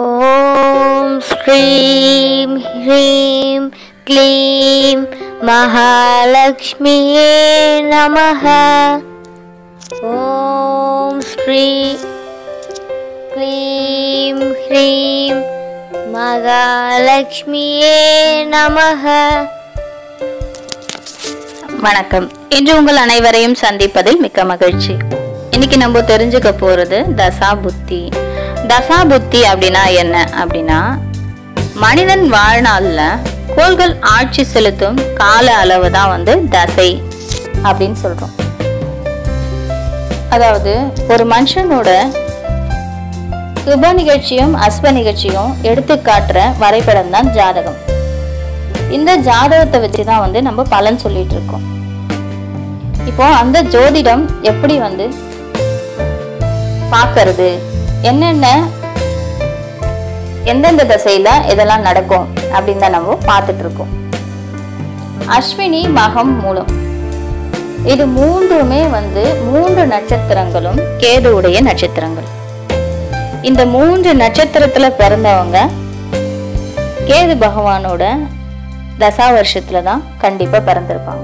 ॐ श्रीं ह्रीं क्लीं महालक्ष्म्ये नमः ॐ श्री क्लीं ह्रीं மகாலட்சுமியே நமக வணக்கம் இன்று உங்கள் அனைவரையும் சந்திப்பதில் மிக்க மகிழ்ச்சி இன்னைக்கு நம்ம தெரிஞ்சுக்க போறது தசா புத்தி தசா புத்தி அப்படின்னா என்ன அப்படின்னா மனிதன் வாழ்நாள்ல கோள்கள் ஆட்சி செலுத்தும் கால அளவு தான் வந்து தசை அப்படின்னு சொல்றோம் அதாவது ஒரு மனுஷனோட சுப நிகழ்ச்சியும் அஸ்ப நிகழ்ச்சியும் எடுத்து காட்டுற வரைபடம் தான் ஜாதகம் இந்த ஜாதகத்தை வச்சு தான் வந்து நம்ம பலன் சொல்லிட்டு இருக்கோம் இப்போ அந்த ஜோதிடம் எப்படி வந்து பார்க்கறது என்னென்ன எந்தெந்த திசையில இதெல்லாம் நடக்கும் அப்படின்னு தான் நம்ம பார்த்துட்டு இருக்கோம் அஸ்வினி மகம் மூலம் இது மூன்றுமே வந்து மூன்று நட்சத்திரங்களும் கேதுவுடைய நட்சத்திரங்கள் இந்த மூன்று நட்சத்திரத்துல பிறந்தவங்க கேது பகவானோட தசா வருஷத்துல தான் கண்டிப்பா பிறந்திருப்பாங்க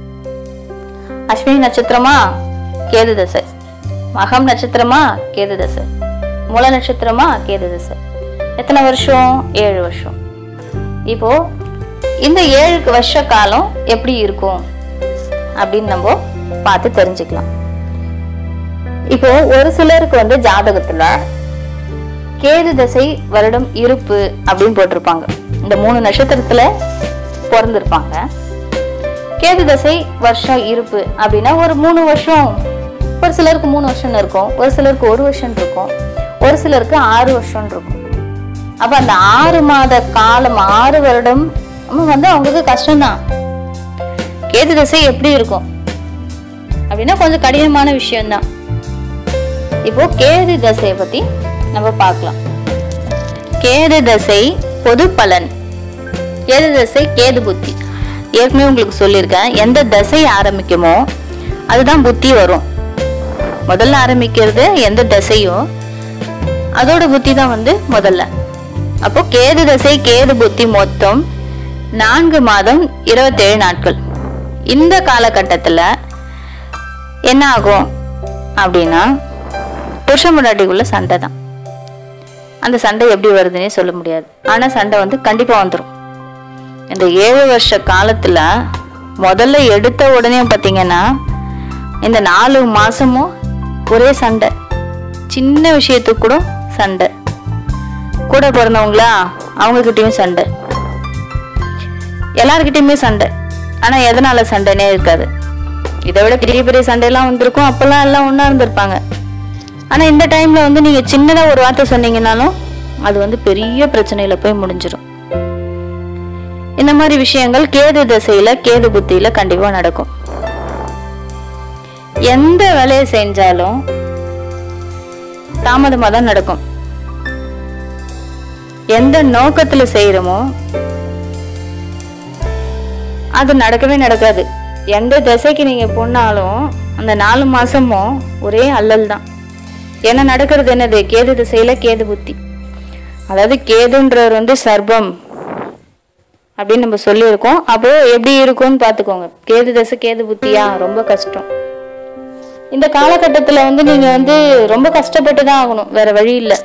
அஸ்வினி நட்சத்திரமா கேது தசை மகம் நட்சத்திரமா கேது தசை மூல நட்சத்திரமா கேது தசை எத்தனை வருஷம் ஏழு வருஷம் இப்போ இந்த ஏழு வருஷ காலம் எப்படி இருக்கும் அப்படின்னு நம்ம பார்த்து தெரிஞ்சுக்கலாம் இப்போ ஒரு சிலருக்கு வந்து ஜாதகத்துல கேது தசை வருடம் இருப்பு அப்படின்னு போட்டிருப்பாங்க இந்த மூணு நட்சத்திரத்துல பிறந்திருப்பாங்க கேது தசை வருஷம் இருப்பு அப்படின்னா ஒரு மூணு வருஷம் ஒரு சிலருக்கு மூணு வருஷம் இருக்கும் ஒரு சிலருக்கு ஒரு வருஷம் இருக்கும் ஒரு சிலருக்கு ஆறு வருஷம் இருக்கும் அப்ப அந்த ஆறு மாத காலம் ஆறு வருடம் வந்து அவங்களுக்கு கஷ்டம்தான் கேது தசை எப்படி இருக்கும் அப்படின்னா கொஞ்சம் கடினமான விஷயம்தான் இப்போ கேது தசையை பத்தி நம்ம பார்க்கலாம் கேது தசை பொது பலன் கேது தசை கேது புத்தி ஏற்கனவே உங்களுக்கு சொல்லியிருக்கேன் எந்த தசை ஆரம்பிக்குமோ அதுதான் புத்தி வரும் முதல்ல ஆரம்பிக்கிறது எந்த தசையோ அதோட புத்தி தான் வந்து முதல்ல அப்போ கேது தசை கேது புத்தி மொத்தம் நான்கு மாதம் இருபத்தேழு நாட்கள் இந்த காலகட்டத்தில் என்ன ஆகும் அப்படின்னா புருஷ முன்னாடிக்குள்ள சண்டை தான் அந்த சண்டை எப்படி வருதுன்னே சொல்ல முடியாது ஆனால் சண்டை வந்து கண்டிப்பாக வந்துடும் இந்த ஏழு வருஷ காலத்தில் முதல்ல எடுத்த உடனே பார்த்தீங்கன்னா இந்த நாலு மாசமும் ஒரே சண்டை சின்ன விஷயத்துக்கு கூட சண்டை கூட பிறந்தவங்களா அவங்கக்கிட்டயும் சண்டை எல்லார்கிட்டயுமே சண்டை ஆனால் எதனால சண்டைனே இருக்காது இதை விட பெரிய பெரிய சண்டையெல்லாம் வந்திருக்கும் அப்பெல்லாம் எல்லாம் ஒன்றா இருந்திருப்பாங்க ஆனால் இந்த டைமில் வந்து நீங்கள் சின்னதாக ஒரு வார்த்தை சொன்னீங்கன்னாலும் அது வந்து பெரிய பிரச்சனையில போய் முடிஞ்சிடும் இந்த மாதிரி விஷயங்கள் கேது திசையில கேது புத்தியில கண்டிப்பா நடக்கும் எந்த வேலையை செஞ்சாலும் தாமதமா தான் நடக்கும் எந்த நோக்கத்துல செய்யறோமோ அது நடக்கவே நடக்காது எந்த திசைக்கு நீங்க போனாலும் அந்த நாலு மாசமும் ஒரே அல்லல் தான் ஏன்னா நடக்கிறது என்னது கேது திசையில கேது புத்தி அதாவது கேதுன்றவர் வந்து சர்பம் அப்படின்னு நம்ம சொல்லியிருக்கோம் அப்போ எப்படி இருக்கும்னு பார்த்துக்கோங்க கேது தசை கேது புத்தியா ரொம்ப கஷ்டம் இந்த காலகட்டத்தில் வந்து நீங்க வந்து ரொம்ப கஷ்டப்பட்டு தான் ஆகணும் வேற வழி இல்லை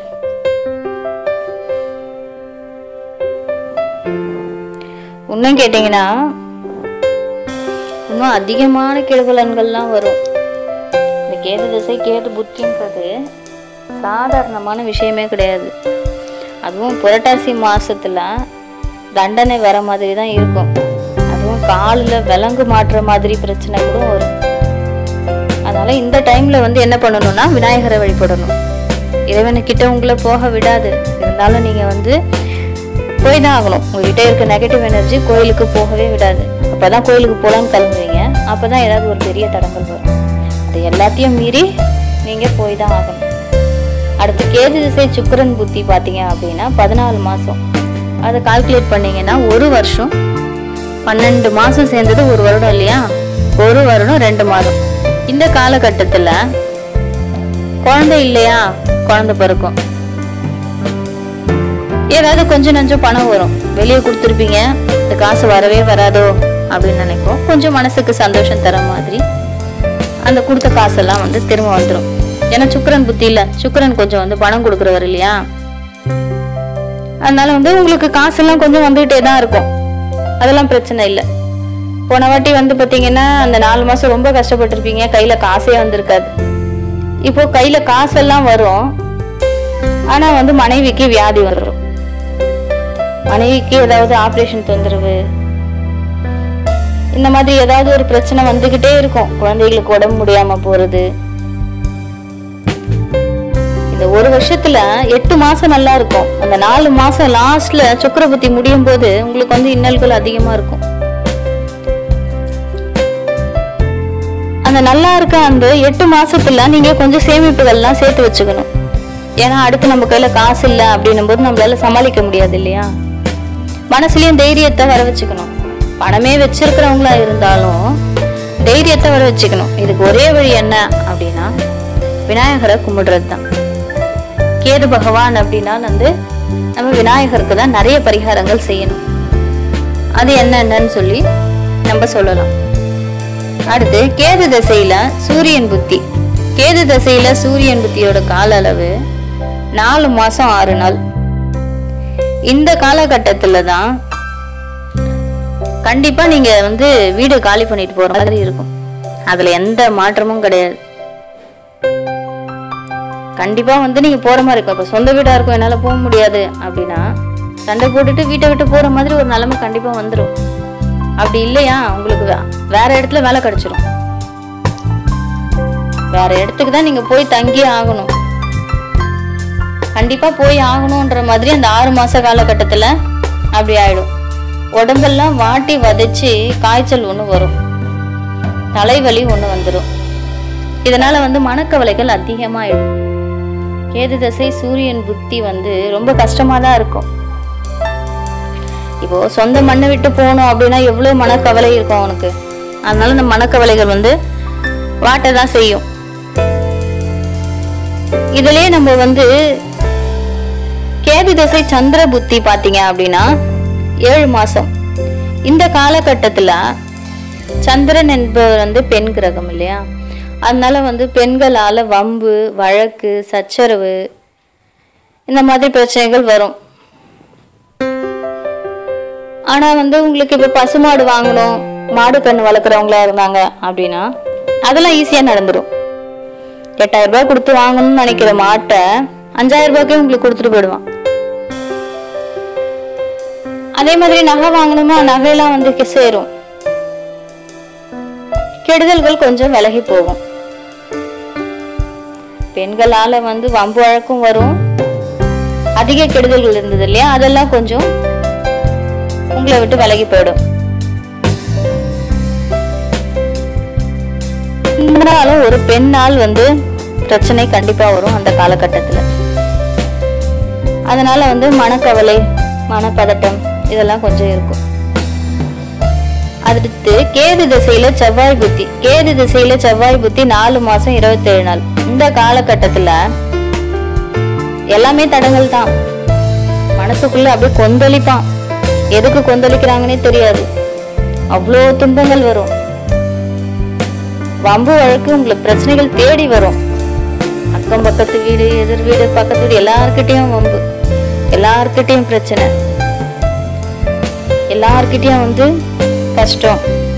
இன்னும் கேட்டீங்கன்னா இன்னும் அதிகமான கெடுபலன்கள்லாம் வரும் இந்த கேது திசை கேது புத்தின்றது சாதாரணமான விஷயமே கிடையாது அதுவும் புரட்டாசி மாசத்துல தண்டனை வர மாதிரி தான் இருக்கும் அதுவும் காலில் விலங்கு மாற்ற மாதிரி பிரச்சனை கூட வரும் அதனால இந்த டைம்ல வந்து என்ன பண்ணணும்னா விநாயகரை வழிபடணும் இறைவனுக்கிட்ட உங்களை போக விடாது இருந்தாலும் நீங்க வந்து போய் தான் ஆகணும் உங்ககிட்ட இருக்க நெகட்டிவ் எனர்ஜி கோயிலுக்கு போகவே விடாது அப்பதான் கோயிலுக்கு போகலான்னு கிளம்புவீங்க அப்பதான் ஏதாவது ஒரு பெரிய தடங்கள் வரும் அது எல்லாத்தையும் மீறி நீங்க போய் தான் ஆகணும் அடுத்து கேது திசை சுக்கரன் புத்தி பார்த்தீங்க அப்படின்னா பதினாலு மாதம் அதை கால்குலேட் பண்ணீங்கன்னா ஒரு வருஷம் பன்னெண்டு மாதம் சேர்ந்தது ஒரு வருடம் இல்லையா ஒரு வருடம் ரெண்டு மாதம் இந்த காலகட்டத்தில் குழந்தை இல்லையா குழந்தை பிறக்கும் ஏதாவது கொஞ்சம் நஞ்சம் பணம் வரும் வெளியே கொடுத்துருப்பீங்க இந்த காசு வரவே வராதோ அப்படின்னு நினைப்போம் கொஞ்சம் மனசுக்கு சந்தோஷம் தர மாதிரி அந்த கொடுத்த காசெல்லாம் வந்து திரும்ப வந்துடும் ஏன்னா சுக்கரன் புத்தி இல்ல சுக்கரன் கொஞ்சம் வந்து பணம் கொடுக்குறவர் இல்லையா அதனால வந்து உங்களுக்கு காசெல்லாம் கொஞ்சம் வந்துகிட்டே தான் இருக்கும் அதெல்லாம் பிரச்சனை இல்லை போன வாட்டி வந்து பாத்தீங்கன்னா அந்த நாலு மாசம் ரொம்ப கஷ்டப்பட்டிருப்பீங்க கையில காசே வந்திருக்காது இப்போ கையில காசெல்லாம் வரும் ஆனா வந்து மனைவிக்கு வியாதி வரும் மனைவிக்கு ஏதாவது ஆபரேஷன் தொந்தரவு இந்த மாதிரி ஏதாவது ஒரு பிரச்சனை வந்துகிட்டே இருக்கும் குழந்தைகளுக்கு உடம்பு முடியாம போறது இந்த ஒரு வருஷத்துல எட்டு மாசம் நல்லா இருக்கும் அந்த நாலு மாசம் லாஸ்ட்ல சுக்கரபுத்தி முடியும் போது உங்களுக்கு வந்து இன்னல்கள் அதிகமா இருக்கும் அந்த நல்லா இருக்க அந்த எட்டு மாசத்துல நீங்க கொஞ்சம் சேமிப்புகள்லாம் சேர்த்து வச்சுக்கணும் ஏன்னா அடுத்து நம்ம கையில காசு இல்லை அப்படின்னும் போது நம்மளால சமாளிக்க முடியாது இல்லையா மனசுலயும் தைரியத்தை வர வச்சுக்கணும் பணமே வச்சிருக்கிறவங்களா இருந்தாலும் தைரியத்தை வர வச்சுக்கணும் இதுக்கு ஒரே வழி என்ன அப்படின்னா விநாயகரை கும்பிடுறது தான் கேது பகவான் அப்படின்னா வந்து நம்ம விநாயகருக்கு தான் நிறைய பரிகாரங்கள் செய்யணும் அது என்னென்னு சொல்லி நம்ம சொல்லலாம் அடுத்து கேது தசையில சூரியன் புத்தி கேது தசையில சூரியன் புத்தியோட கால அளவு நாலு மாசம் ஆறு நாள் இந்த காலகட்டத்துல தான் கண்டிப்பா நீங்க வந்து வீடு காலி பண்ணிட்டு போற மாதிரி இருக்கும் அதுல எந்த மாற்றமும் கிடையாது கண்டிப்பா வந்து நீங்க போற மாதிரி இருக்கும் இப்ப சொந்த வீடா இருக்கும் என்னால போக முடியாது அப்படின்னா சண்டை போட்டுட்டு வீட்டை விட்டு போற மாதிரி ஒரு நிலைமை கண்டிப்பா வந்துடும் அப்படி இல்லையா உங்களுக்கு வே- வேற இடத்துல வேலை கிடைச்சிரும் வேற இடத்துக்கு தான் நீங்க போய் தங்கியே ஆகணும் கண்டிப்பா போய் ஆகணும்ன்ற மாதிரி அந்த ஆறு மாச காலகட்டத்துல அப்படி ஆயிடும் உடம்பெல்லாம் வாட்டி வதைச்சு காய்ச்சல் ஒண்ணு வரும் தலைவலி ஒண்ணு வந்துடும் இதனால வந்து மனக்கவலைகள் அதிகமாயிடும் கேது தசை சூரியன் புத்தி வந்து ரொம்ப கஷ்டமா தான் இருக்கும் இப்போ சொந்த மண்ணை விட்டு போகணும் அப்படின்னா எவ்வளவு மனக்கவலை இருக்கும் அவனுக்கு அதனால இந்த மனக்கவலைகள் வந்து வாட்ட தான் செய்யும் இதுலயே நம்ம வந்து கேது தசை சந்திர புத்தி பாத்தீங்க அப்படின்னா ஏழு மாசம் இந்த காலகட்டத்துல சந்திரன் என்பவர் வந்து பெண் கிரகம் இல்லையா அதனால வந்து பெண்களால வம்பு வழக்கு சச்சரவு இந்த மாதிரி பிரச்சனைகள் வரும் ஆனா வந்து உங்களுக்கு இப்ப பசுமாடு வாங்கணும் மாடு கண்ணு வளர்க்குறவங்களா இருந்தாங்க அப்படின்னா அதெல்லாம் ஈஸியா நடந்துடும் எட்டாயிரம் ரூபாய் கொடுத்து வாங்கணும்னு நினைக்கிற மாட்டை அஞ்சாயிரம் ரூபாய்க்கே உங்களுக்கு கொடுத்துட்டு போயிடுவான் அதே மாதிரி நகை வாங்கணுமா நகையெல்லாம் வந்து கி- சேரும் கெடுதல்கள் கொஞ்சம் விலகி போகும் பெண்களால வந்து வம்பு வழக்கும் வரும் அதிக கெடுதல்கள் இருந்தது இல்லையா அதெல்லாம் கொஞ்சம் உங்களை விட்டு விலகி போயிடும் இருந்தாலும் ஒரு பெண்ணால் வந்து பிரச்சனை கண்டிப்பா வரும் அந்த காலகட்டத்துல அதனால வந்து மனக்கவலை மனப்பதட்டம் இதெல்லாம் கொஞ்சம் இருக்கும் அடுத்து கேது திசையில செவ்வாய் புத்தி கேது திசையில செவ்வாய் புத்தி நாலு மாசம் இருபத்தேழு நாள் இந்த காலகட்டத்துல எல்லாமே தடங்கள் தான் மனசுக்குள்ள அப்படியே கொந்தளிப்பான் எதுக்கு கொந்தளிக்கிறாங்கன்னே தெரியாது அவ்வளோ துன்பங்கள் வரும் வம்பு வழக்கு உங்களுக்கு பிரச்சனைகள் தேடி வரும் அக்கம் பக்கத்து வீடு எதிர் வீடு பக்கத்து வீடு எல்லார்கிட்டயும் வம்பு எல்லார்கிட்டயும் பிரச்சனை எல்லார்கிட்டயும் வந்து கஷ்டம்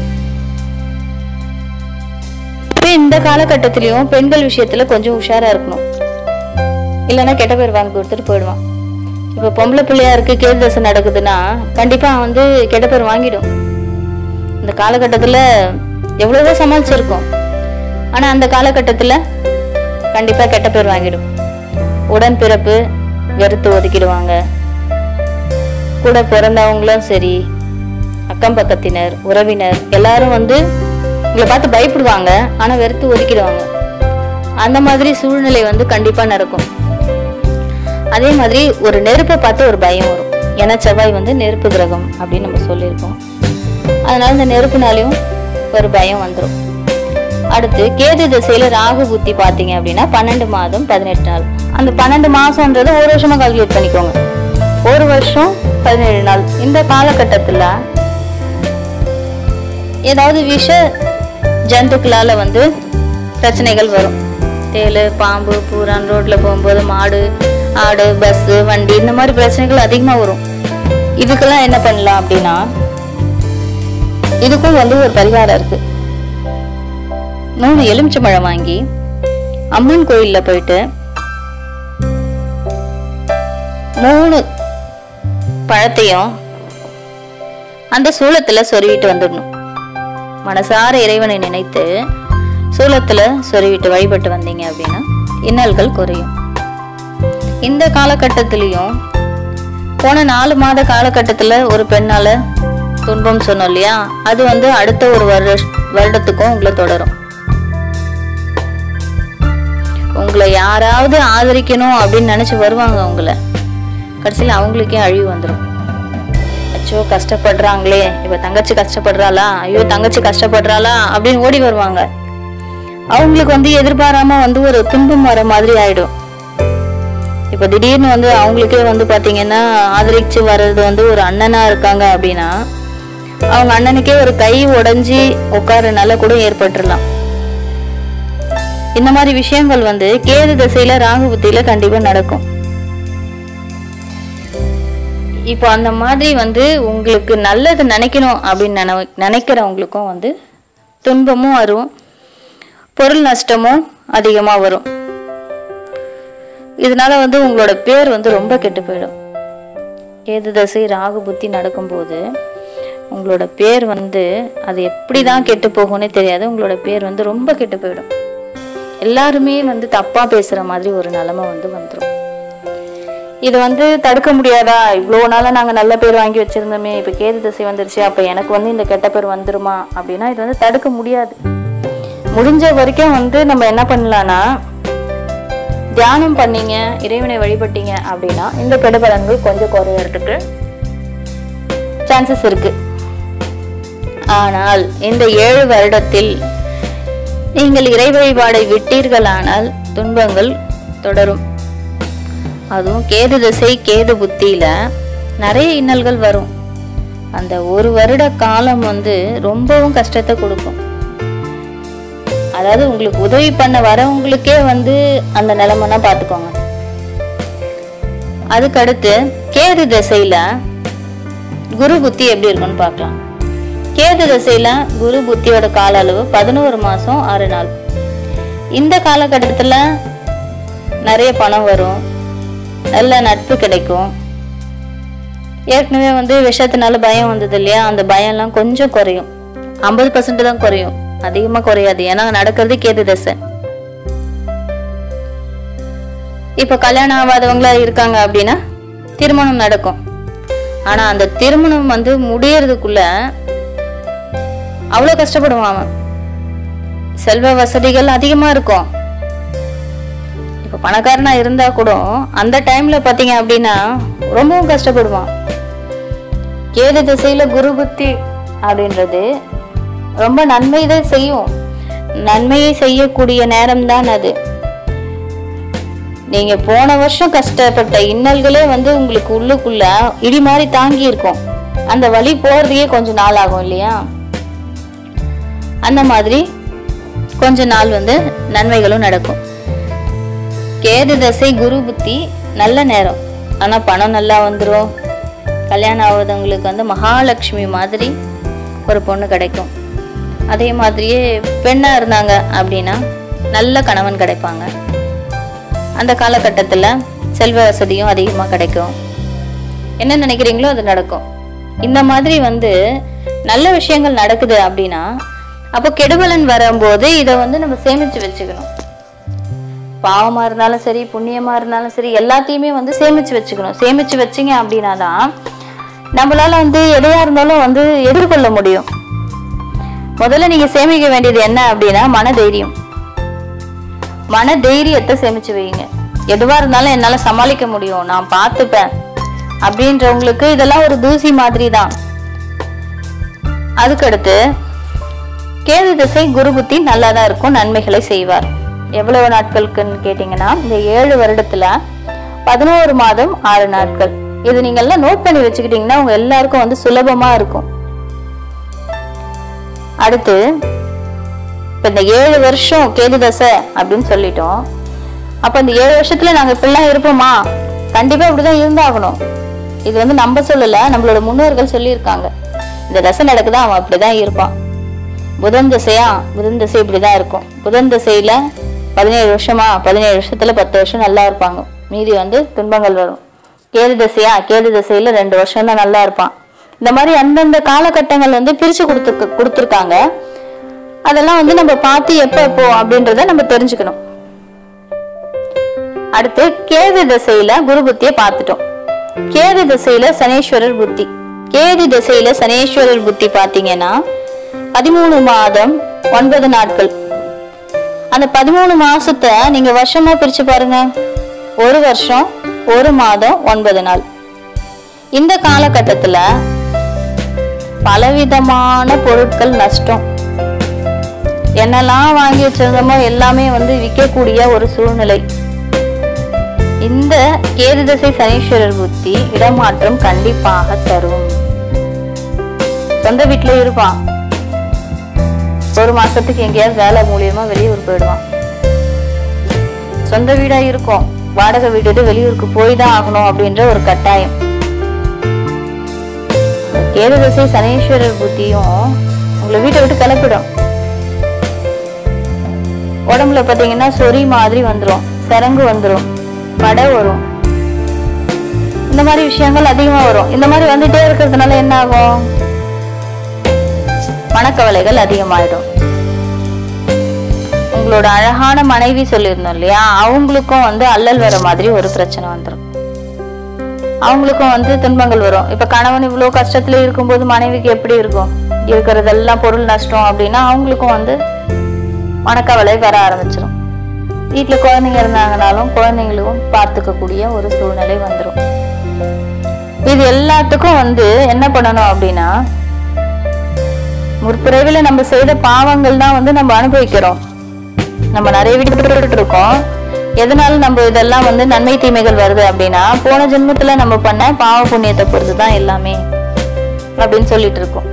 இப்ப இந்த காலகட்டத்திலயும் பெண்கள் விஷயத்துல கொஞ்சம் உஷாரா இருக்கணும் இல்லைன்னா கெட்ட பேர் வாங்கி கொடுத்துட்டு போயிடுவான் இப்ப பொம்பளை பிள்ளையா இருக்கு கேள் தசை நடக்குதுன்னா கண்டிப்பா அவன் வந்து கெட்ட பேர் வாங்கிடும் இந்த காலகட்டத்துல எவ்வளவோ சமாளிச்சிருக்கோம் ஆனா அந்த காலகட்டத்துல கண்டிப்பா கெட்ட பேர் வாங்கிடும் உடன் பிறப்பு வெறுத்து ஒதுக்கிடுவாங்க கூட பிறந்தவங்களும் சரி அக்கம் பக்கத்தினர் உறவினர் எல்லாரும் வந்து உங்களை பார்த்து பயப்படுவாங்க ஆனா வெறுத்து ஒதுக்கிடுவாங்க அந்த மாதிரி சூழ்நிலை வந்து கண்டிப்பா நடக்கும் அதே மாதிரி ஒரு நெருப்பை பார்த்து ஒரு பயம் வரும் ஏன்னா செவ்வாய் வந்து நெருப்பு கிரகம் அப்படின்னு நம்ம சொல்லியிருக்கோம் அதனால இந்த நெருப்புனாலையும் ஒரு பயம் வந்துடும் அடுத்து கேது திசையில ராகு புத்தி பாத்தீங்க அப்படின்னா பன்னெண்டு மாதம் பதினெட்டு நாள் அந்த பன்னெண்டு மாசம்ன்றது ஒரு வருஷமா கால்குலேட் பண்ணிக்கோங்க ஒரு வருஷம் பதினேழு நாள் இந்த காலகட்டத்துல ஏதாவது விஷ ஜந்துக்களால வந்து பிரச்சனைகள் வரும் தேள் பாம்பு பூரான் ரோட்ல போகும்போது மாடு ஆடு பஸ் வண்டி இந்த மாதிரி பிரச்சனைகள் அதிகமா வரும் இதுக்கெல்லாம் என்ன பண்ணலாம் அப்படின்னா இதுக்கும் வந்து ஒரு பரிகாரம் இருக்கு மூணு எலுமிச்சம்பழம் வாங்கி அம்மன் கோயில்ல போயிட்டு மூணு பழத்தையும் அந்த சூளத்துல சொருவிட்டு வந்துடணும் மனசார இறைவனை நினைத்து சூலத்துல சொருவிட்டு வழிபட்டு வந்தீங்க அப்படின்னா இன்னல்கள் குறையும் இந்த காலகட்டத்திலையும் போன நாலு மாத காலகட்டத்துல ஒரு பெண்ணால துன்பம் சொன்னோம் இல்லையா அது வந்து அடுத்த ஒரு வருட வருடத்துக்கும் உங்களை தொடரும் உங்களை யாராவது ஆதரிக்கணும் அப்படின்னு நினைச்சு வருவாங்க உங்களை கடைசியில் அவங்களுக்கே அழிவு வந்துடும் அச்சோ கஷ்டப்படுறாங்களே இப்ப தங்கச்சி கஷ்டப்படுறாளா ஐயோ தங்கச்சி கஷ்டப்படுறாளா அப்படின்னு ஓடி வருவாங்க அவங்களுக்கு வந்து எதிர்பாராம வந்து ஒரு துன்பம் வர மாதிரி ஆயிடும் இப்ப திடீர்னு வந்து அவங்களுக்கே வந்து பாத்தீங்கன்னா ஆதரிச்சு வர்றது வந்து ஒரு அண்ணனா இருக்காங்க அப்படின்னா அவங்க அண்ணனுக்கே ஒரு கை உடைஞ்சி உட்காரனால கூட ஏற்பட்டுடலாம் இந்த மாதிரி விஷயங்கள் வந்து கேது திசையில ராகு புத்தியில கண்டிப்பா நடக்கும் இப்போ அந்த மாதிரி வந்து உங்களுக்கு நல்லது நினைக்கணும் அப்படின்னு நினை நினைக்கிறவங்களுக்கும் வந்து துன்பமும் வரும் பொருள் நஷ்டமும் அதிகமாக வரும் இதனால வந்து உங்களோட பேர் வந்து ரொம்ப கெட்டு போயிடும் ஏது தசை ராகு புத்தி நடக்கும்போது உங்களோட பேர் வந்து அது எப்படி தான் கெட்டு போகும்னே தெரியாது உங்களோட பேர் வந்து ரொம்ப கெட்டு போயிடும் எல்லாருமே வந்து தப்பாக பேசுகிற மாதிரி ஒரு நிலைமை வந்து வந்துடும் இது வந்து தடுக்க முடியாதா இவ்வளோ நாளாக நாங்கள் நல்ல பேர் வாங்கி வச்சிருந்தோமே இப்போ கேது திசை வந்துருச்சு அப்போ எனக்கு வந்து இந்த கெட்ட பேர் வந்துருமா அப்படின்னா இது வந்து தடுக்க முடியாது முடிஞ்ச வரைக்கும் வந்து நம்ம என்ன பண்ணலாம்னா தியானம் பண்ணீங்க இறைவனை வழிபட்டீங்க அப்படின்னா இந்த கெடுபலன்கள் கொஞ்சம் குறையறதுக்கு சான்சஸ் இருக்கு ஆனால் இந்த ஏழு வருடத்தில் நீங்கள் இறை வழிபாடை விட்டீர்களானால் துன்பங்கள் தொடரும் அதுவும் கேது திசை கேது புத்தியில நிறைய இன்னல்கள் வரும் அந்த ஒரு வருட காலம் வந்து ரொம்பவும் கஷ்டத்தை கொடுக்கும் அதாவது உங்களுக்கு உதவி பண்ண வரவங்களுக்கே வந்து அந்த நிலைமைனா பார்த்துக்கோங்க அதுக்கடுத்து கேது திசையில குரு புத்தி எப்படி இருக்குன்னு பார்க்கலாம் கேது திசையில குரு புத்தியோட கால அளவு பதினோரு மாசம் ஆறு நாள் இந்த காலகட்டத்துல நிறைய பணம் வரும் நல்ல நட்பு கிடைக்கும் ஏற்கனவே வந்து விஷத்தினால பயம் வந்தது இல்லையா அந்த பயம்லாம் கொஞ்சம் குறையும் ஐம்பது பர்சன்ட் தான் குறையும் அதிகமா குறையாது ஏன்னா நடக்கிறது கேது தசை இப்ப கல்யாணம் ஆகாதவங்களா இருக்காங்க அப்படின்னா திருமணம் நடக்கும் ஆனா அந்த திருமணம் வந்து முடியறதுக்குள்ள அவ்வளவு கஷ்டப்படுவான் அவன் செல்வ வசதிகள் அதிகமா இருக்கும் இப்ப பணக்காரனா இருந்தா கூட அந்த டைம்ல பாத்தீங்க அப்படின்னா ரொம்பவும் கஷ்டப்படுவான் கேது திசையில குரு புத்தி அப்படின்றது ரொம்ப நன்மை தான் செய்யும் நன்மையை செய்யக்கூடிய நேரம் தான் அது நீங்க போன வருஷம் கஷ்டப்பட்ட இன்னல்களே வந்து உங்களுக்கு உள்ளுக்குள்ள இடி மாதிரி தாங்கி இருக்கும் அந்த வழி போறதுக்கே கொஞ்சம் நாள் ஆகும் இல்லையா அந்த மாதிரி கொஞ்ச நாள் வந்து நன்மைகளும் நடக்கும் கேது தசை குரு புத்தி நல்ல நேரம் ஆனா பணம் நல்லா வந்துடும் கல்யாணம் ஆகுறவங்களுக்கு வந்து மகாலட்சுமி மாதிரி ஒரு பொண்ணு கிடைக்கும் அதே மாதிரியே பெண்ணா இருந்தாங்க அப்படின்னா நல்ல கணவன் கிடைப்பாங்க அந்த காலகட்டத்தில் செல்வ வசதியும் அதிகமாக கிடைக்கும் என்ன நினைக்கிறீங்களோ அது நடக்கும் இந்த மாதிரி வந்து நல்ல விஷயங்கள் நடக்குது அப்படின்னா அப்போ கெடுபலன் வரும்போது இதை வந்து நம்ம சேமிச்சு வச்சுக்கணும் பாவமா இருந்தாலும் சரி புண்ணியமா இருந்தாலும் சரி எல்லாத்தையுமே வந்து சேமிச்சு வச்சுக்கணும் சேமிச்சு வச்சீங்க அப்படின்னா தான் நம்மளால வந்து எதையா இருந்தாலும் வந்து எதிர்கொள்ள முடியும் முதல்ல நீங்க சேமிக்க வேண்டியது என்ன அப்படின்னா மன தைரியம் மன தைரியத்தை சேமிச்சு வைங்க எதுவா இருந்தாலும் என்னால சமாளிக்க முடியும் நான் பார்த்துப்பேன் அப்படின்றவங்களுக்கு இதெல்லாம் ஒரு தூசி மாதிரி தான் அதுக்கடுத்து கேது திசை குரு புத்தி நல்லா தான் இருக்கும் நன்மைகளை செய்வார் எவ்வளவு நாட்களுக்குன்னு கேட்டிங்கன்னா இந்த ஏழு வருடத்துல பதினோரு மாதம் ஆறு நாட்கள் இது நீங்க எல்லாம் நோட் பண்ணி வச்சுக்கிட்டீங்கன்னா உங்க எல்லாருக்கும் வந்து சுலபமா இருக்கும் அடுத்து இப்ப இந்த ஏழு வருஷம் கேது தசை அப்படின்னு சொல்லிட்டோம் அப்ப இந்த ஏழு வருஷத்துல நாங்க இப்படிலாம் இருப்போமா கண்டிப்பா இப்படிதான் இருந்தாகணும் இது வந்து நம்ம சொல்லல நம்மளோட முன்னோர்கள் சொல்லியிருக்காங்க இந்த தசை நடக்குதா அவன் அப்படிதான் இருப்பான் புதன் திசையா புதன் திசை இப்படிதான் இருக்கும் புதன் திசையில பதினேழு வருஷமா பதினேழு வருஷத்துல பத்து வருஷம் நல்லா இருப்பாங்க மீதி வந்து துன்பங்கள் வரும் கேது திசையா கேது திசையில ரெண்டு வருஷம் தான் நல்லா இருப்பான் இந்த மாதிரி அந்தந்த காலகட்டங்கள் வந்து பிரிச்சு கொடுத்துருக்கு கொடுத்துருக்காங்க அதெல்லாம் வந்து நம்ம பார்த்து எப்போ எப்போ அப்படின்றத நம்ம தெரிஞ்சுக்கணும் அடுத்து கேது திசையில குரு புத்தியை பார்த்துட்டோம் கேது திசையில சனீஸ்வரர் புத்தி கேது திசையில சனீஸ்வரர் புத்தி பாத்தீங்கன்னா பதிமூணு மாதம் ஒன்பது நாட்கள் அந்த பதிமூணு மாசத்தை நீங்க வருஷமா பிரிச்சு பாருங்க ஒரு வருஷம் ஒரு மாதம் ஒன்பது நாள் இந்த காலகட்டத்துல பலவிதமான பொருட்கள் நஷ்டம் என்னெல்லாம் வாங்கி வச்சிருந்தோமோ எல்லாமே வந்து விற்கக்கூடிய ஒரு சூழ்நிலை இந்த கேது திசை சனீஸ்வரர் புத்தி இடமாற்றம் கண்டிப்பாக தரும் சொந்த வீட்டுல இருப்பான் ஒரு மாசத்துக்கு எங்கேயாவது வேலை மூலியமா வெளியூர் போயிடுவான் சொந்த வீடா இருக்கும் வாடகை வீடு வெளியூருக்கு போய் தான் ஆகணும் அப்படின்ற ஒரு கட்டாயம் இந்த கேது திசை சனீஸ்வரர் புத்தியும் உங்களை வீட்டை விட்டு கிளப்பிடும் உடம்புல பாத்தீங்கன்னா சொறி மாதிரி வந்துரும் சரங்கு வந்துரும் படை வரும் இந்த மாதிரி விஷயங்கள் அதிகமா வரும் இந்த மாதிரி வந்துட்டே இருக்கிறதுனால என்ன ஆகும் மனக்கவலைகள் அதிகமாயிடும் உங்களோட அழகான மனைவி சொல்லியிருந்தோம் இல்லையா அவங்களுக்கும் வந்து அல்லல் வர மாதிரி ஒரு பிரச்சனை வந்துடும் அவங்களுக்கும் வந்து துன்பங்கள் வரும் இப்ப கணவன் இவ்வளவு கஷ்டத்துல இருக்கும்போது மனைவிக்கு எப்படி இருக்கும் இருக்கிறதெல்லாம் பொருள் நஷ்டம் அப்படின்னா அவங்களுக்கும் வந்து மனக்கவலை வர ஆரம்பிச்சிடும் வீட்டுல குழந்தைங்க இருந்தாங்கனாலும் குழந்தைங்களுக்கும் பார்த்துக்கக்கூடிய ஒரு சூழ்நிலை வந்துடும் இது எல்லாத்துக்கும் வந்து என்ன பண்ணணும் அப்படின்னா முற்பிறவில நம்ம செய்த பாவங்கள் தான் வந்து நம்ம அனுபவிக்கிறோம் நம்ம நிறைய விட்டு இருக்கோம் எதனால நம்ம இதெல்லாம் வந்து நன்மை தீமைகள் வருது அப்படின்னா போன ஜென்மத்துல நம்ம பண்ண பாவ புண்ணியத்தை பொறுத்து தான் எல்லாமே அப்படின்னு சொல்லிட்டு இருக்கோம்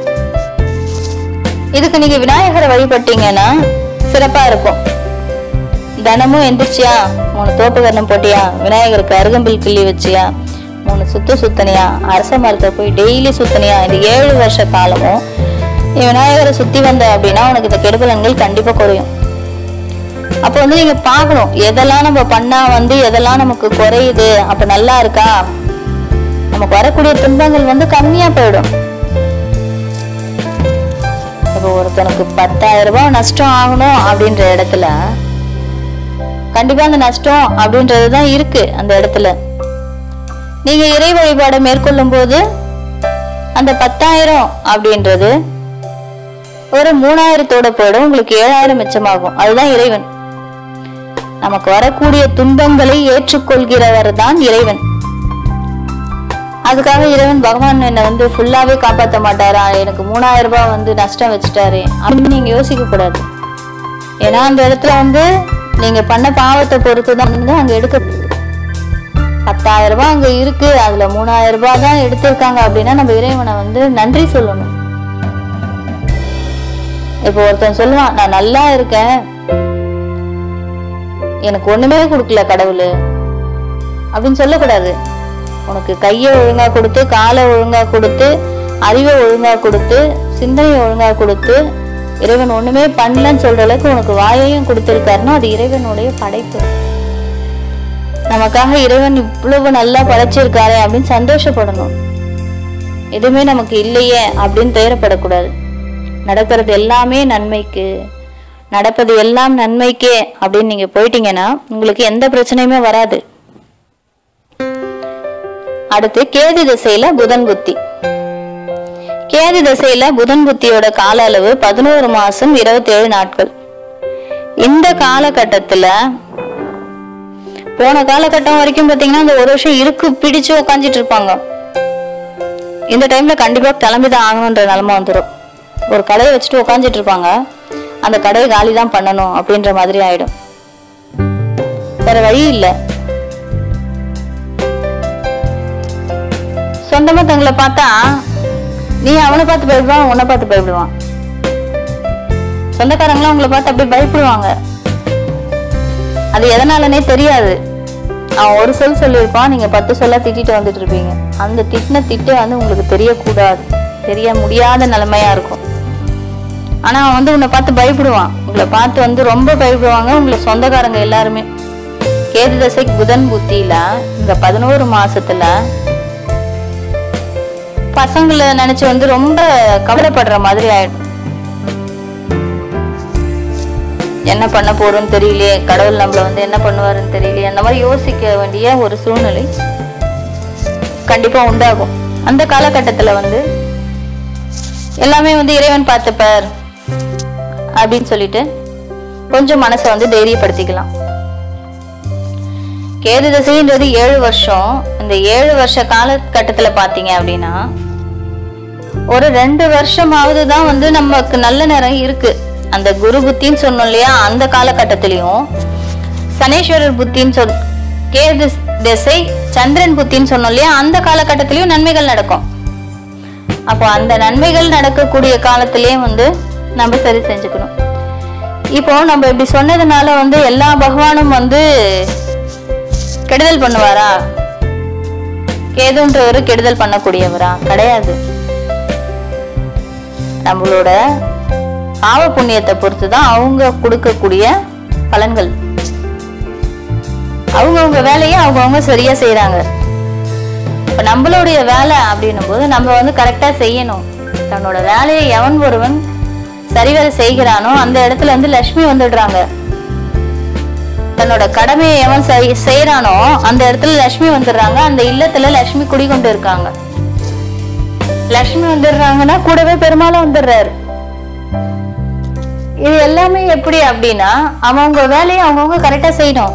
இதுக்கு நீங்க விநாயகரை வழிபட்டீங்கன்னா சிறப்பா இருக்கும் தினமும் எந்திரிச்சியா மூணு தோப்பு கரணம் போட்டியா விநாயகருக்கு அருகம்பில் கிள்ளி வச்சியா மூணு சுத்து சுத்தனியா அரச மரத்தை போய் டெய்லி சுத்தனியா இந்த ஏழு வருஷ காலமும் நீ விநாயகரை சுத்தி வந்த அப்படின்னா உனக்கு இந்த கெடுபலன்கள் கண்டிப்பா குறையும் அப்போ வந்து நீங்க பார்க்கணும் எதெல்லாம் நம்ம பண்ணா வந்து எதெல்லாம் நமக்கு குறையுது அப்ப நல்லா இருக்கா நமக்கு வரக்கூடிய துன்பங்கள் வந்து கம்மியா போயிடும் இப்போ ஒருத்தனுக்கு பத்தாயிரம் ரூபாய் நஷ்டம் ஆகணும் அப்படின்ற இடத்துல கண்டிப்பா அந்த நஷ்டம் அப்படின்றது தான் இருக்கு அந்த இடத்துல நீங்க இறை வழிபாடை மேற்கொள்ளும் போது அந்த பத்தாயிரம் அப்படின்றது ஒரு மூணாயிரத்தோட போயிடும் உங்களுக்கு ஏழாயிரம் மிச்சமாகும் அதுதான் இறைவன் நமக்கு வரக்கூடிய துன்பங்களை ஏற்றுக்கொள்கிறவர் தான் இறைவன் அதுக்காக இறைவன் பகவான் என்னை வந்து ஃபுல்லாவே காப்பாத்த மாட்டாரா எனக்கு மூணாயிரம் ரூபாய் வந்து நஷ்டம் வச்சுட்டாரு அப்படின்னு நீங்க யோசிக்க கூடாது ஏன்னா அந்த இடத்துல வந்து நீங்க பண்ண பாவத்தை பொறுத்து தான் வந்து அங்க எடுக்க பத்தாயிரம் ரூபாய் அங்க இருக்கு அதுல மூணாயிரம் ரூபாய் தான் எடுத்திருக்காங்க அப்படின்னா நம்ம இறைவனை வந்து நன்றி சொல்லணும் இப்போ ஒருத்தன் சொல்லுவான் நான் நல்லா இருக்கேன் எனக்கு ஒண்ணுமே கொடுக்கல கடவுள் அப்படின்னு சொல்லக்கூடாது உனக்கு கையை ஒழுங்கா கொடுத்து காலை ஒழுங்கா கொடுத்து அறிவை ஒழுங்கா கொடுத்து சிந்தனையை ஒழுங்கா கொடுத்து இறைவன் ஒண்ணுமே பண்ணலன்னு சொல்ற அளவுக்கு உனக்கு வாயையும் கொடுத்திருக்காருன்னா அது இறைவனுடைய படைப்பு நமக்காக இறைவன் இவ்வளவு நல்லா படைச்சிருக்காரே அப்படின்னு சந்தோஷப்படணும் எதுவுமே நமக்கு இல்லையே அப்படின்னு துயரப்படக்கூடாது நடக்கிறது எல்லாமே நன்மைக்கு நடப்பது எல்லாம் நன்மைக்கே அப்படின்னு நீங்க போயிட்டீங்கன்னா உங்களுக்கு எந்த பிரச்சனையுமே வராது அடுத்து கேது திசையில புதன் புத்தி கேது திசையில புதன் புத்தியோட கால அளவு பதினோரு மாசம் இருபத்தேழு நாட்கள் இந்த காலகட்டத்துல போன காலகட்டம் வரைக்கும் பாத்தீங்கன்னா இந்த ஒரு வருஷம் இருக்கு பிடிச்சு உக்காந்துட்டு இருப்பாங்க இந்த டைம்ல கண்டிப்பா கிளம்பிதான் ஆகணுன்ற நிலைமை வந்துடும் ஒரு கடையை வச்சுட்டு உக்காந்துட்டு இருப்பாங்க அந்த கடையை காலி தான் பண்ணணும் அப்படின்ற மாதிரி ஆயிடும் வேற வழி இல்லை இன்னொருத்தவங்களை பார்த்தா நீ அவனை பார்த்து பயப்படுவான் உன்னை பார்த்து பயப்படுவான் சொந்தக்காரங்களாம் உங்களை பார்த்து அப்படியே பயப்படுவாங்க அது எதனாலனே தெரியாது அவன் ஒரு சொல் சொல்லியிருப்பான் நீங்க பத்து சொல்ல திட்டிட்டு வந்துட்டு இருப்பீங்க அந்த திட்டின திட்டே வந்து உங்களுக்கு தெரியக்கூடாது தெரிய முடியாத நிலைமையா இருக்கும் ஆனா அவன் வந்து உன்னை பார்த்து பயப்படுவான் உங்களை பார்த்து வந்து ரொம்ப பயப்படுவாங்க உங்களை சொந்தக்காரங்க எல்லாருமே கேது தசை புதன் புத்தியில இந்த பதினோரு மாசத்துல பசங்களை நினைச்சு வந்து ரொம்ப கவலைப்படுற மாதிரி ஆயிடும் என்ன பண்ண போறோம்னு தெரியலையே கடவுள் நம்மள வந்து என்ன பண்ணுவாருன்னு தெரியலையே அந்த மாதிரி யோசிக்க வேண்டிய ஒரு சூழ்நிலை கண்டிப்பா உண்டாகும் அந்த காலகட்டத்துல வந்து எல்லாமே வந்து இறைவன் பார்த்துப்பார் அப்படின்னு சொல்லிட்டு கொஞ்சம் மனசை வந்து தைரியப்படுத்திக்கலாம் கேது திசைன்றது ஏழு வருஷம் இந்த ஏழு வருஷ காலகட்டத்துல பாத்தீங்க அப்படின்னா ஒரு ரெண்டு வருஷமாவது தான் வந்து நமக்கு நல்ல நேரம் இருக்கு அந்த குரு புத்தின்னு சொன்னோம் இல்லையா அந்த காலகட்டத்திலையும் சனீஸ்வரர் புத்தின்னு சொல் கேது திசை சந்திரன் புத்தின்னு சொன்னோம் இல்லையா அந்த காலகட்டத்திலையும் நன்மைகள் நடக்கும் அப்போ அந்த நன்மைகள் நடக்கக்கூடிய காலத்திலேயே வந்து நம்ம சரி செஞ்சுக்கணும் இப்போ நம்ம இப்படி சொன்னதுனால வந்து எல்லா பகவானும் வந்து கெடுதல் பண்ணுவாரா கேதுன்றவர் கெடுதல் பண்ணக்கூடியவரா கிடையாது நம்மளோட பாவ புண்ணியத்தை பொறுத்து தான் அவங்க கொடுக்கக்கூடிய பலன்கள் அவங்கவுங்க வேலையை அவங்கவுங்க சரியா செய்றாங்க இப்ப நம்மளுடைய வேலை அப்படின்னும் போது நம்ம வந்து கரெக்டா செய்யணும் தன்னோட வேலையை எவன் ஒருவன் சரிவர செய்கிறானோ அந்த இடத்துல வந்து லட்சுமி வந்துடுறாங்க தன்னோட கடமையை எவன் செய்- செய்றானோ அந்த இடத்துல லட்சுமி வந்துடுறாங்க அந்த இல்லத்துல லட்சுமி குடிகொண்டு இருக்காங்க லட்சுமி வந்துடுறாங்கன்னா கூடவே பெருமாளும் வந்துடுறாரு இது எல்லாமே எப்படி அப்படின்னா அவங்கவுங்க வேலையை அவங்கவுங்க கரெக்டா செய்யணும்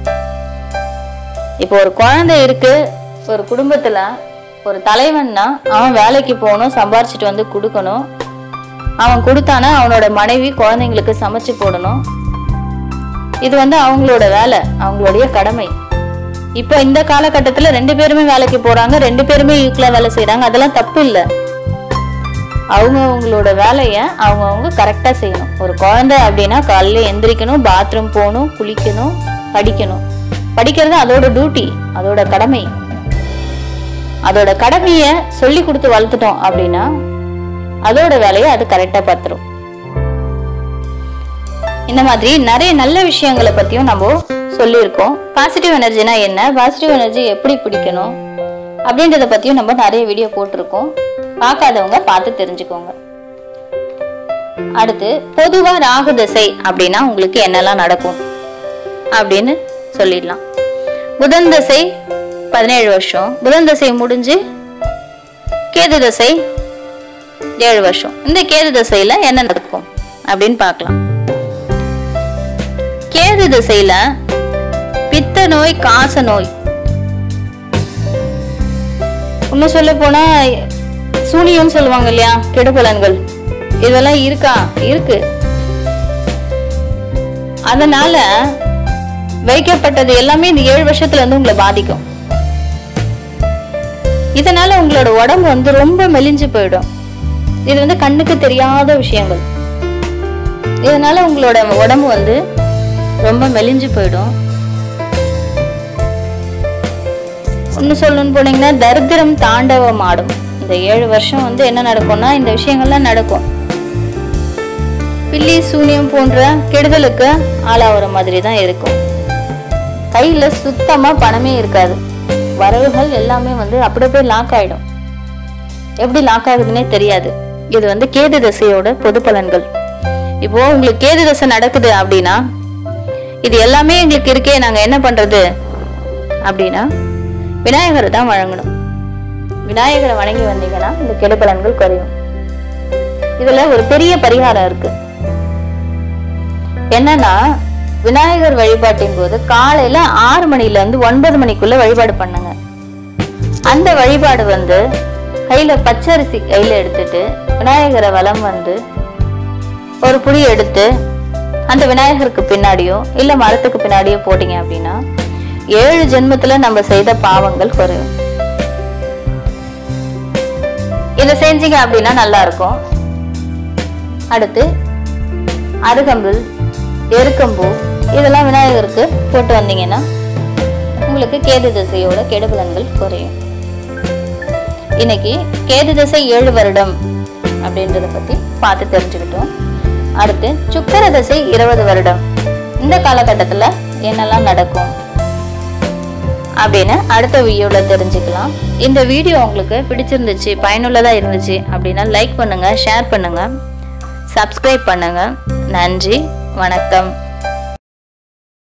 இப்போ ஒரு குழந்தை இருக்கு ஒரு குடும்பத்துல ஒரு தலைவன்னா அவன் வேலைக்கு போகணும் சம்பாரிச்சிட்டு வந்து கொடுக்கணும் அவன் கொடுத்தானா அவனோட மனைவி குழந்தைங்களுக்கு சமைச்சு போடணும் இது வந்து அவங்களோட வேலை அவங்களுடைய கடமை இப்போ இந்த காலகட்டத்துல ரெண்டு பேருமே வேலைக்கு போறாங்க ரெண்டு பேருமே ஈக்குவலா வேலை செய்றாங்க அதெல்லாம் தப்பு இல்லை அவங்க அவங்களோட வேலைய அவங்க அவங்க கரெக்டா செய்யணும் ஒரு குழந்தை அப்படின்னா காலையில எந்திரிக்கணும் பாத்ரூம் போகணும் குளிக்கணும் படிக்கணும் படிக்கிறது அதோட டியூட்டி அதோட கடமை அதோட கடமைய சொல்லி கொடுத்து வளர்த்துட்டோம் அப்படின்னா அதோட வேலையை அது கரெக்டா பார்த்துரும் இந்த மாதிரி நிறைய நல்ல விஷயங்களை பத்தியும் நம்ம சொல்லியிருக்கோம் பாசிட்டிவ் எனர்ஜினா என்ன பாசிட்டிவ் எனர்ஜி எப்படி பிடிக்கணும் அப்படின்றத பத்தியும் நம்ம நிறைய வீடியோ போட்டிருக்கோம் பார்க்காதவங்க பார்த்து தெரிஞ்சுக்கோங்க அடுத்து பொதுவா ராகு திசை அப்படின்னா உங்களுக்கு என்னெல்லாம் நடக்கும் அப்படின்னு சொல்லிடலாம் புதன் தசை பதினேழு வருஷம் புதன் தசை முடிஞ்சு கேது தசை ஏழு வருஷம் இந்த கேது தசையில என்ன நடக்கும் அப்படின்னு பார்க்கலாம் கேது திசையில பித்த நோய் காச நோய் இன்னும் சொல்ல போனா சூனியம் சொல்லுவாங்க இல்லையா கெடுபலன்கள் இதெல்லாம் இருக்கா இருக்கு அதனால வைக்கப்பட்டது எல்லாமே இந்த ஏழு வருஷத்துல இருந்து உங்களை பாதிக்கும் இதனால உங்களோட உடம்பு வந்து ரொம்ப மெலிஞ்சு போயிடும் இது வந்து கண்ணுக்கு தெரியாத விஷயங்கள் இதனால உங்களோட உடம்பு வந்து ரொம்ப மெலிஞ்சு போயிடும் ஒன்று சொல்லணும்னு போனீங்கன்னா தரித்திரம் தாண்டவம் ஆடும் இந்த ஏழு வருஷம் வந்து என்ன நடக்கும்னா இந்த விஷயங்கள்லாம் நடக்கும் பில்லி சூனியம் போன்ற கெடுதலுக்கு ஆளாகிற மாதிரி தான் இருக்கும் கையில சுத்தமா பணமே இருக்காது வரவுகள் எல்லாமே வந்து அப்படியே போய் லாக் ஆயிடும் எப்படி லாக் ஆகுதுன்னே தெரியாது இது வந்து கேது தசையோட பொது பலன்கள் இப்போ உங்களுக்கு கேது தசை நடக்குது அப்படின்னா இது எல்லாமே எங்களுக்கு இருக்கே நாங்க என்ன பண்றது அப்படின்னா விநாயகரை தான் வழங்கணும் விநாயகரை வணங்கி வந்தீங்கன்னா இந்த கெடு பலன்கள் குறையும் இதுல ஒரு பெரிய பரிகாரம் இருக்கு என்னன்னா விநாயகர் வழிபாட்டின் போது காலையில ஆறு மணில இருந்து ஒன்பது மணிக்குள்ள வழிபாடு பண்ணுங்க அந்த வழிபாடு வந்து கையில பச்சரிசி கையில எடுத்துட்டு விநாயகரை வலம் வந்து ஒரு புடி எடுத்து அந்த விநாயகருக்கு பின்னாடியோ இல்ல மரத்துக்கு பின்னாடியோ போட்டீங்க அப்படின்னா ஏழு ஜென்மத்துல நம்ம செய்த பாவங்கள் குறையும் இதை செஞ்சீங்க அப்படின்னா நல்லா இருக்கும் அடுத்து அருகம்புல் எருக்கம்பூ இதெல்லாம் விநாயகருக்கு போட்டு வந்தீங்கன்னா உங்களுக்கு கேது திசையோட கெடுபலன்கள் குறையும் இன்னைக்கு கேது திசை ஏழு வருடம் அப்படின்றத பத்தி பார்த்து தெரிஞ்சுக்கிட்டோம் அடுத்து சுக்கர திசை இருபது வருடம் இந்த காலகட்டத்துல என்னெல்லாம் நடக்கும் அப்படின்னு அடுத்த வீடியோல தெரிஞ்சுக்கலாம் இந்த வீடியோ உங்களுக்கு பிடிச்சிருந்துச்சு பயனுள்ளதா இருந்துச்சு அப்படின்னா லைக் பண்ணுங்க ஷேர் பண்ணுங்க சப்ஸ்கிரைப் பண்ணுங்க நன்றி வணக்கம்